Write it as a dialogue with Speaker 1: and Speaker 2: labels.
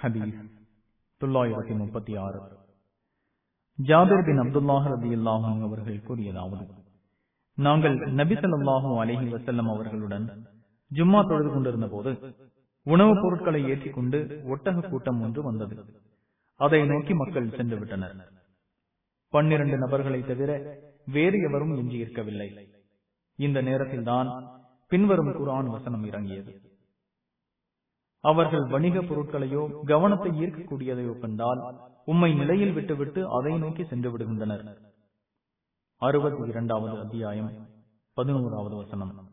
Speaker 1: ஹதீஸ் தொள்ளாயிரத்தி முப்பத்தி ஆறு ஜாபிர் பின் அப்துல்லாஹ் ரதி அல்லாஹும் அவர்கள் கூறியதாவது நாங்கள் நபி ஸல்லல்லாஹு அலைஹி வஸல்லம் அவர்களுடன் ஜும்மா தொழுது கொண்டிருந்த போது உணவுப் பொருட்களை ஏற்றிக்கொண்டு ஒட்டக கூட்டம் ஒன்று வந்தது அதை நோக்கி மக்கள் சென்று விட்டனர் பன்னிரண்டு நபர்களை தவிர வேறு எவரும் எஞ்சியிருக்கவில்லை இந்த நேரத்தில்தான் பின்வரும் குரான் வசனம் இறங்கியது அவர்கள் வணிக பொருட்களையோ கவனத்தை ஈர்க்கக்கூடியதையோ கண்டால் உம்மை நிலையில் விட்டுவிட்டு அதை நோக்கி சென்று விடுகின்றனர் அறுபத்தி இரண்டாவது அத்தியாயம் பதினோராவது வசனம்